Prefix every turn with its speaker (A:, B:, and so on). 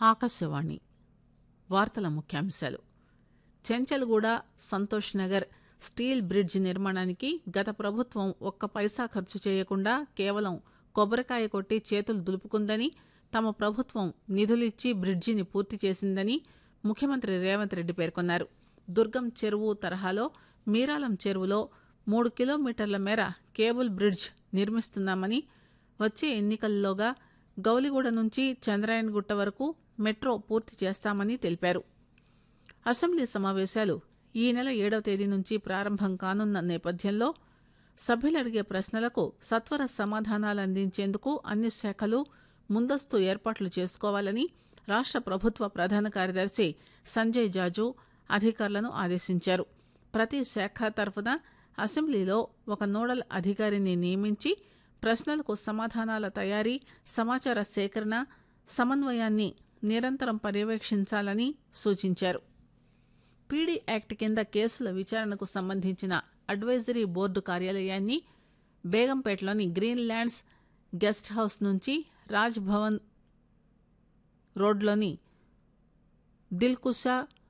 A: ఆకాశవాణి వార్తల ముఖ్యాంశాలు Chanchalguda Santosh Nagar steel bridge నిర్మాణానికి గత ప్రభుత్వం ఒక్క పైసా ఖర్చు చేయకుండా కేవలం కొబ్బరికాయ కొట్టి చేతులు దులుపుకుందని తమ ప్రభుత్వం నిధులిచ్చి బ్రిడ్జిని పూర్తి చేసిందని ముఖ్యమంత్రి రేవంత్ రెడ్డి పేర్కొన్నారు దుర్గం చెరువు తరహాలో మీరాలం చెరువులో మూడు కిలోమీటర్ల మేర కేబుల్ బ్రిడ్జ్ నిర్మిస్తున్నామని వచ్చే ఎన్నికల్లోగా గౌలిగూడ నుంచి చంద్రాయణగుట్ట వరకు మెట్రో పూర్తి చేస్తామని తెలిపారు అసెంబ్లీ సమావేశాలు ఈ నెల ఏడవ తేదీ నుంచి ప్రారంభం కానున్న నేపథ్యంలో సభ్యులు అడిగే ప్రశ్నలకు సత్వర సమాధానాలు అందించేందుకు అన్ని శాఖలు ముందస్తు ఏర్పాట్లు చేసుకోవాలని రాష్ట ప్రభుత్వ ప్రధాన కార్యదర్శి సంజయ్ జాజు అధికారులను ఆదేశించారు ప్రతి శాఖ తరఫున అసెంబ్లీలో ఒక నోడల్ అధికారిని నియమించి ప్రశ్నలకు సమాధానాల తయారీ సమాచార సేకరణ సమన్వయాన్ని నిరంతరం పర్యవేక్షించాలని సూచించారు పీడీ యాక్ట్ కింద కేసుల విచారణకు సంబంధించిన అడ్వైజరీ బోర్డు కార్యాలయాన్ని బేగంపేటలోని గ్రీన్ ల్యాండ్స్ గెస్ట్ హౌస్ నుంచి రాజ్ భవన్ రోడ్లోని దిల్కుషా